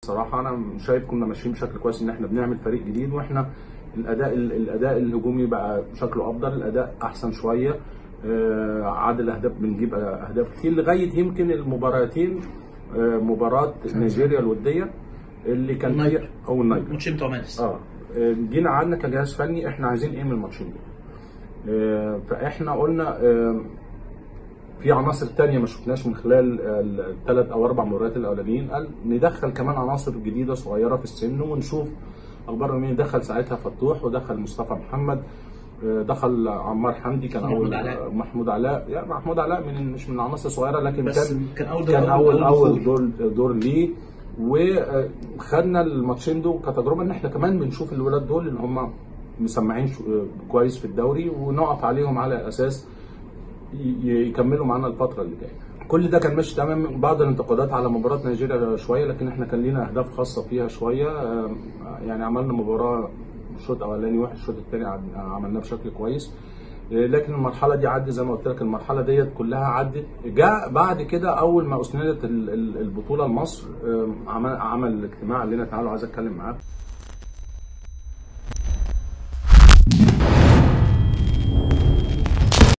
صراحه انا شايف كنا ماشيين بشكل كويس ان احنا بنعمل فريق جديد واحنا الاداء الاداء الهجومي بقى شكله افضل الاداء احسن شويه آه، عدد الاهداف بنجيب اهداف كتير لغايه يمكن المباراتين آه، مباراه نيجيريا الوديه اللي كان والنيجر. فيها او النيجر ماتشين بتوع مارس اه آه، جينا قعدنا كجهاز فني احنا عايزين ايه من الماتشين دول آه، فاحنا قلنا آه، في عناصر تانية ما شفناش من خلال الثلاث او اربع مباريات الاولانيين قال ندخل كمان عناصر جديده صغيره في السن ونشوف اخبار مين دخل ساعتها فتوح ودخل مصطفى محمد آه، دخل عمار حمدي كان محمود اول علاء. محمود علاء يعني محمود علاء من مش من العناصر الصغيره لكن بس كان كان اول دور كان اول اول دخول. دور دور ليه وخدنا الماتشين دول كتجربه ان احنا كمان بنشوف الولاد دول اللي هم مسمعين شو- كويس في الدوري ونقف عليهم على اساس ي- يكملوا معانا الفتره اللي جايه. كل ده كان ماشي تمام بعض الانتقادات على مباراه نيجيريا شويه لكن احنا كان لينا اهداف خاصه فيها شويه آم، يعني عملنا مباراه الشوط الاولاني وحش الشوط الثاني عملناه بشكل كويس لكن المرحله دي عدت زي ما قلت لك المرحله ديت كلها عدت جاء بعد كده اول ما اسندت ال- ال- البطوله لمصر آم، عمل عمل اجتماع قال لنا تعالوا عايز اتكلم معاكم